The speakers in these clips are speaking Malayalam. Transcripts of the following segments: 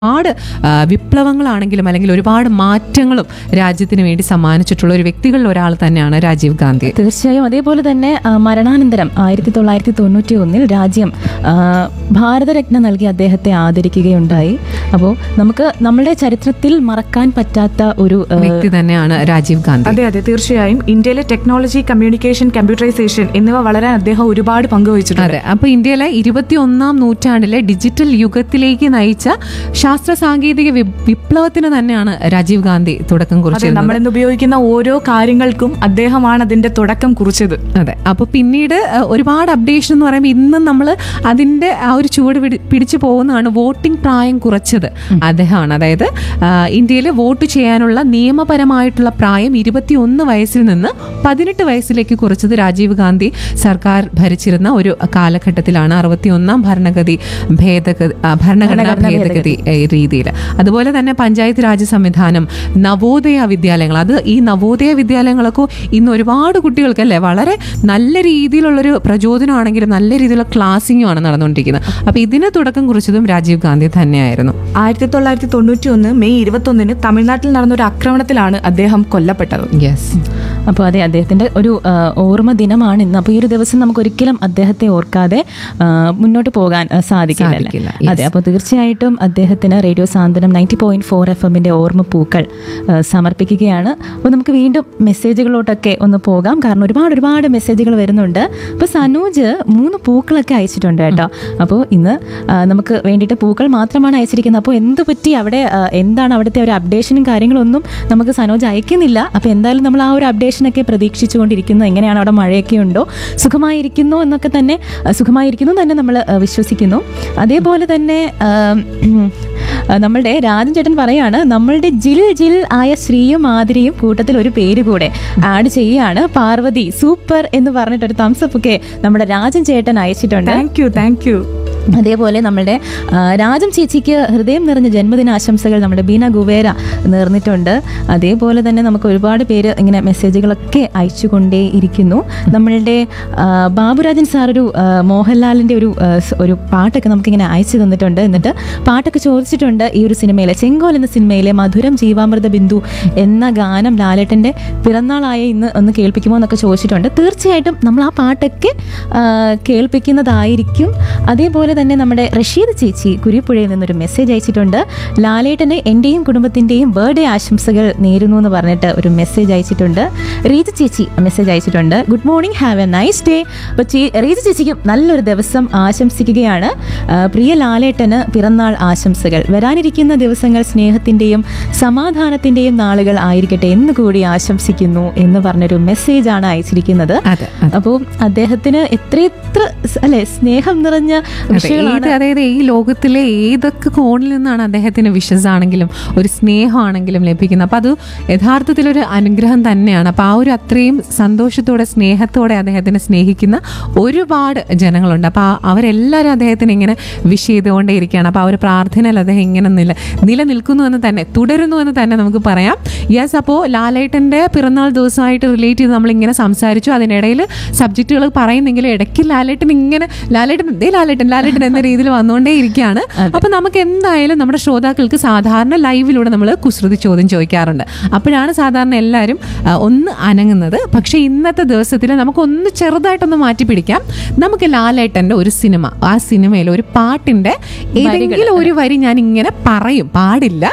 ഒരുപാട് ആ, വിപ്ലവങ്ങളാണെങ്കിലും അല്ലെങ്കിൽ ഒരുപാട് മാറ്റങ്ങളും രാജ്യത്തിന് വേണ്ടി സമ്മാനിച്ചിട്ടുള്ള ഒരു വ്യക്തികളിൽ ഒരാൾ തന്നെയാണ് രാജീവ് ഗാന്ധി തീർച്ചയായും അതേപോലെ തന്നെ ആ, മരണാനന്തരം ആയിരത്തി തൊള്ളായിരത്തി തൊണ്ണൂറ്റി ഒന്നിൽ രാജ്യം ആ, ഭാരതരത്ന നൽകി അദ്ദേഹത്തെ ആദരിക്കുകയുണ്ടായി അപ്പോൾ നമുക്ക് നമ്മുടെ ചരിത്രത്തിൽ മറക്കാൻ പറ്റാത്ത ഒരു ആ, വ്യക്തി തന്നെയാണ് രാജീവ് ഗാന്ധി അതെ അതെ തീർച്ചയായും ഇന്ത്യയിലെ ടെക്നോളജി കമ്മ്യൂണിക്കേഷൻ കമ്പ്യൂട്ടറൈസേഷൻ എന്നിവ വളരാൻ അദ്ദേഹം ഒരുപാട് പങ്കുവഹിച്ചിട്ടുണ്ട് അതെ അപ്പൊ ഇന്ത്യയിലെ ഇരുപത്തിയൊന്നാം നൂറ്റാണ്ടിലെ ഡിജിറ്റൽ യുഗത്തിലേക്ക് നയിച്ച ശാസ്ത്ര സാങ്കേതിക വി- വിപ്ലവത്തിന് തന്നെയാണ് രാജീവ് ഗാന്ധി തുടക്കം അതെ കുറിച്ചിരുന്നത് നമ്മൾ ഇന്ന് ഉപയോഗിക്കുന്ന ഓരോ കാര്യങ്ങൾക്കും അദ്ദേഹമാണ് അതിന്റെ തുടക്കം കുറിച്ചത് അതെ അപ്പോൾ പിന്നീട് അഹ്, ഒരുപാട് അപ്ഡേഷൻ എന്ന് പറയുമ്പോൾ ഇന്നും നമ്മൾ അതിൻ്റെ ആ ഒരു ചുവട് പിടി- പിടിച്ചു പോകുന്നതാണ് വോട്ടിംഗ് പ്രായം കുറച്ചത് അദ്ദേഹമാണ് അതായത് ഇന്ത്യയിൽ വോട്ട് ചെയ്യാനുള്ള നിയമപരമായിട്ടുള്ള പ്രായം ഇരുപത്തിയൊന്ന് വയസ്സിൽ നിന്ന് പതിനെട്ട് വയസ്സിലേക്ക് കുറച്ചത് രാജീവ് ഗാന്ധി സർക്കാർ ഭരിച്ചിരുന്ന ഒരു കാലഘട്ടത്തിലാണ് അറുപത്തിയൊന്നാം ഭരണഗതി ഭേദഗതി ആ, ഭരണഘടനാ ഭേദഗതി രീതിയിൽ അതുപോലെ തന്നെ പഞ്ചായത്ത് രാജ് സംവിധാനം നവോദയ വിദ്യാലയങ്ങൾ അത് ഈ നവോദയ വിദ്യാലയങ്ങളൊക്കെ ഇന്ന് ഒരുപാട് കുട്ടികൾക്ക് അല്ലേ വളരെ നല്ല രീതിയിലുള്ളൊരു പ്രചോദനമാണെങ്കിലും നല്ല രീതിയിലുള്ള ക്ലാസിങ്ങും ആണ് നടന്നുകൊണ്ടിരിക്കുന്നത് അപ്പൊ ഇതിന് തുടക്കം കുറിച്ചതും രാജീവ് ഗാന്ധി തന്നെയായിരുന്നു ആയിരത്തി തൊള്ളായിരത്തി തൊണ്ണൂറ്റി ഒന്ന് മെയ് ഇരുപത്തൊന്നിന് തമിഴ്നാട്ടിൽ നടന്ന ഒരു ആക്രമണത്തിലാണ് അദ്ദേഹം കൊല്ലപ്പെട്ടത് യെസ് അപ്പോൾ അതെ അദ്ദേഹത്തിൻ്റെ ഒരു ആ, ഓർമ്മ ദിനമാണ് ഇന്ന് അപ്പോൾ ഈ ഒരു ദിവസം നമുക്ക് ഒരിക്കലും അദ്ദേഹത്തെ ഓർക്കാതെ ആ, മുന്നോട്ട് പോകാൻ ആ, സാധിക്കില്ല സാധിക്കില്ല, അല്ലേ? അതെ അപ്പോൾ തീർച്ചയായിട്ടും അദ്ദേഹത്തിന് radio Santhwanam ninety point four F എമ്മിൻ്റെ ഓർമ്മ പൂക്കൾ ആ, സമർപ്പിക്കുകയാണ് അപ്പോൾ നമുക്ക് വീണ്ടും മെസ്സേജുകളോട്ടൊക്കെ ഒന്ന് പോകാം കാരണം ഒരുപാട് ഒരുപാട് മെസ്സേജുകൾ വരുന്നുണ്ട് അപ്പോൾ സനൂജ് മൂന്ന് പൂക്കളൊക്കെ അയച്ചിട്ടുണ്ട് കേട്ടോ അപ്പോൾ ഇന്ന് ആ, നമുക്ക് വേണ്ടിയിട്ട് പൂക്കൾ മാത്രമാണ് അയച്ചിരിക്കുന്നത് അപ്പോൾ എന്ത് പറ്റി അവിടെ ആ, എന്താണ് അവിടുത്തെ ഒരു അപ്ഡേഷനും കാര്യങ്ങളൊന്നും നമുക്ക് സനോജ് അയക്കുന്നില്ല അപ്പോൾ എന്തായാലും നമ്മൾ ആ ഒരു അപ്ഡേഷനൊക്കെ പ്രതീക്ഷിച്ചുകൊണ്ടിരിക്കുന്നു എങ്ങനെയാണ് അവിടെ മഴയൊക്കെ ഉണ്ടോ സുഖമായിരിക്കുന്നു എന്നൊക്കെ തന്നെ ആ, സുഖമായിരിക്കുന്നു എന്ന് തന്നെ നമ്മൾ ആ, വിശ്വസിക്കുന്നു അതേപോലെ തന്നെ ആ, ഉം, ആ, നമ്മളുടെ രാജൻ ചേട്ടൻ പറയാണ് നമ്മളുടെ ജിൽ ജിൽ ആയ ശ്രീയും മാതിരിയും കൂട്ടത്തിൽ ഒരു പേര് കൂടെ ആഡ് ചെയ്യുകയാണ് പാർവതി സൂപ്പർ എന്ന് പറഞ്ഞിട്ട് ഒരു തംസപ്പ് ഒക്കെ നമ്മുടെ രാജൻ ചേട്ടൻ അയച്ചിട്ടുണ്ട് താങ്ക് യു താങ്ക് യു അതേപോലെ നമ്മുടെ ആ, രാജം ചേച്ചിക്ക് ഹൃദയം നിറഞ്ഞ ജന്മദിനാശംസകൾ നമ്മുടെ ബീന ഗുവേര നേർന്നിട്ടുണ്ട് അതേപോലെ തന്നെ നമുക്ക് ഒരുപാട് പേര് ഇങ്ങനെ മെസ്സേജുകളൊക്കെ അയച്ചുകൊണ്ടേ ഇരിക്കുന്നു നമ്മളുടെ ആ, ബാബുരാജൻ സാർ ഒരു ആ, മോഹൻലാലിൻ്റെ ഒരു ആ, സ് ഒരു പാട്ടൊക്കെ നമുക്കിങ്ങനെ അയച്ചു തന്നിട്ടുണ്ട് എന്നിട്ട് പാട്ടൊക്കെ ചോദിച്ചിട്ടുണ്ട് ഈ ഒരു സിനിമയിലെ ചെങ്കോൽ എന്ന സിനിമയിലെ മധുരം ജീവാമൃത ബിന്ദു എന്ന ഗാനം ലാലേട്ടൻ്റെ പിറന്നാളായ ഇന്ന് ഒന്ന് കേൾപ്പിക്കുമോ എന്നൊക്കെ ചോദിച്ചിട്ടുണ്ട് തീർച്ചയായിട്ടും നമ്മൾ ആ പാട്ടൊക്കെ ആ, കേൾപ്പിക്കുന്നതായിരിക്കും അതേപോലെ തന്നെ നമ്മുടെ റഷീദ് ചേച്ചി കുരിപ്പുഴയിൽ നിന്നൊരു മെസ്സേജ് അയച്ചിട്ടുണ്ട് ലാലേട്ടന് എൻ്റെയും കുടുംബത്തിൻ്റെയും ബർത്ത്ഡേ ആശംസകൾ നേരുന്നു എന്ന് പറഞ്ഞിട്ട് ഒരു മെസ്സേജ് അയച്ചിട്ടുണ്ട് റീജ ചേച്ചി മെസ്സേജ് അയച്ചിട്ടുണ്ട് good morning have a nice day അപ്പോൾ റീജ ചേച്ചിക്കും നല്ലൊരു ദിവസം ആശംസിക്കുകയാണ് ആ, പ്രിയ ലാലേട്ടന് പിറന്നാൾ ആശംസകൾ വരാനിരിക്കുന്ന ദിവസങ്ങൾ സ്നേഹത്തിൻ്റെയും സമാധാനത്തിൻ്റെയും നാളുകൾ ആയിരിക്കട്ടെ എന്ന് കൂടി ആശംസിക്കുന്നു എന്ന് പറഞ്ഞൊരു മെസ്സേജാണ് അയച്ചിരിക്കുന്നത് അതെ അതെ. അപ്പോൾ അദ്ദേഹത്തിന് എത്രയെത്ര സ് അല്ലെ സ്നേഹം നിറഞ്ഞ അതെ, വിഷയങ്ങളാണ് ഏത് അതായത് ഈ ലോകത്തിലെ ഏതൊക്കെ കോണിൽ നിന്നാണ് അദ്ദേഹത്തിന് വിഷസ് ആണെങ്കിലും ഒരു സ്നേഹമാണെങ്കിലും ലഭിക്കുന്നത് അപ്പം അത് യഥാർത്ഥത്തിൽ ഒരു അനുഗ്രഹം തന്നെയാണ് അപ്പം ആ ഒരു അത്രയും സന്തോഷത്തോടെ സ്നേഹത്തോടെ അദ്ദേഹത്തിനെ സ്നേഹിക്കുന്ന ഒരുപാട് ജനങ്ങളുണ്ട് അപ്പം അവരെല്ലാവരും അദ്ദേഹത്തിന് ഇങ്ങനെ വിഷ് ചെയ്തുകൊണ്ടേയിരിക്കുകയാണ് അപ്പോൾ ആ ഒരു പ്രാർത്ഥനയിൽ അദ്ദേഹം ഇങ്ങനെ നില നിലനിൽക്കുന്നു എന്ന് തന്നെ തുടരുന്നു എന്ന് തന്നെ നമുക്ക് പറയാം യെസ് അപ്പോൾ ലാലേട്ടൻ്റെ പിറന്നാൾ ദിവസമായിട്ട് റിലേറ്റ് ചെയ്ത് നമ്മളിങ്ങനെ സംസാരിച്ചു അതിനിടയിൽ സബ്ജക്റ്റുകൾ പറയുന്നെങ്കിലും ഇടയ്ക്ക് ലാലേട്ടൻ ഇങ്ങനെ ലാലേട്ടൻ ദേ ലാലേട്ടൻ ലാലേട്ടൻ എന്ന രീതിയിൽ വന്നുകൊണ്ടേ ഇരിക്കുകയാണ് അപ്പൊ നമുക്ക് എന്തായാലും നമ്മുടെ ശ്രോതാക്കൾക്ക് സാധാരണ ലൈവിലൂടെ നമ്മൾ കുസൃതി ചോദ്യം ചോദിക്കാറുണ്ട് അപ്പോഴാണ് സാധാരണ എല്ലാവരും ആ, ഒന്ന് അനങ്ങുന്നത് പക്ഷെ ഇന്നത്തെ ദിവസത്തിൽ നമുക്ക് ഒന്ന് ചെറുതായിട്ടൊന്ന് മാറ്റി പിടിക്കാം നമുക്ക് ലാലേട്ടന്റെ ഒരു സിനിമ ആ സിനിമയിൽ ഒരു പാട്ടിന്റെ ഏതെങ്കിലും ഒരു വരി ഞാൻ ഇങ്ങനെ പറയും പാടില്ല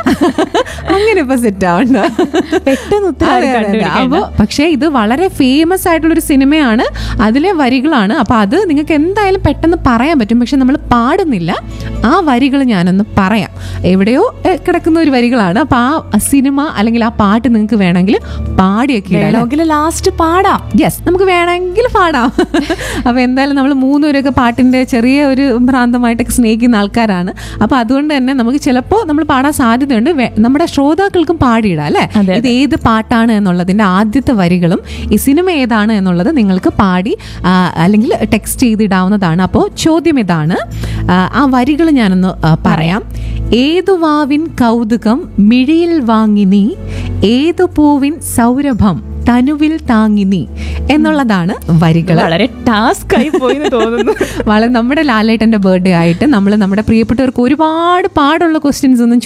അങ്ങനെ ഇപ്പൊ സെറ്റ് ആവണ്ട പെട്ടെന്ന് ഉത്തരം അതെ, അതെ, അതെ. കണ്ടുപിടിക്കേണ്ട. അപ്പൊ പക്ഷേ ഇത് വളരെ ഫേമസ് ആയിട്ടുള്ള ഒരു സിനിമയാണ് അതിലെ വരികളാണ് അപ്പൊ അത് നിങ്ങൾക്ക് എന്തായാലും പെട്ടെന്ന് പറയാൻ പറ്റും പക്ഷെ നമ്മൾ പാടുന്നില്ല ആ വരികൾ ഞാനൊന്ന് പറയാം എവിടെയോ എ, കിടക്കുന്ന ഒരു വരികളാണ് അപ്പൊ ആ സിനിമ അല്ലെങ്കിൽ ആ പാട്ട് നിങ്ങൾക്ക് വേണമെങ്കിൽ പാടിയൊക്കെ ഇടാം അല്ലേ? ഡയലോഗിൽ ലാസ്റ്റ് പാടാം യെസ് നമുക്ക് വേണമെങ്കിൽ പാടാം അപ്പോൾ എന്തായാലും നമ്മൾ മൂന്നുപേരൊക്കെ പാട്ടിൻ്റെ ചെറിയ ഒരു ഭ്രാന്തമായിട്ടൊക്കെ സ്നേഹിക്കുന്ന ആൾക്കാരാണ് അപ്പോൾ അതുകൊണ്ട് തന്നെ നമുക്ക് ചിലപ്പോൾ നമ്മൾ പാടാൻ സാധ്യതയുണ്ട് വേ- നമ്മുടെ ശ്രോതാക്കൾക്കും പാടിയിടാം അല്ലേ അതെ, ഇത് ഏത് പാട്ടാണ് എന്നുള്ളതിൻ്റെ ആദ്യത്തെ വരികളും ഈ സിനിമ ഏതാണ് എന്നുള്ളത് നിങ്ങൾക്ക് പാടി ആ, അല്ലെങ്കിൽ ടെക്സ്റ്റ് ചെയ്തിടാവുന്നതാണ് അപ്പോൾ ചോദ്യം ഇതാണ് ആ, ആ വരികൾ ഞാനൊന്ന് ആ, പറയാം ഏതു വാവിൻ കൗതുകം മിഴിയിൽ വാങ്ങി നീ ഏതു പൂവിൻ സൗരഭം തനുവിൽ താങ്ങി നീ എന്നുള്ളതാണ് വരികൾ വളരെ ടാസ്ക് ആയി പോയി എന്ന് തോന്നുന്നു വളരെ നമ്മുടെ ലാലേട്ടന്റെ ബർത്ത്ഡേ ആയിട്ട് നമ്മൾ നമ്മുടെ പ്രിയപ്പെട്ടവർക്ക് ഒരുപാട് പാടുള്ള ക്വസ്റ്റ്യൻസ് ഒന്നും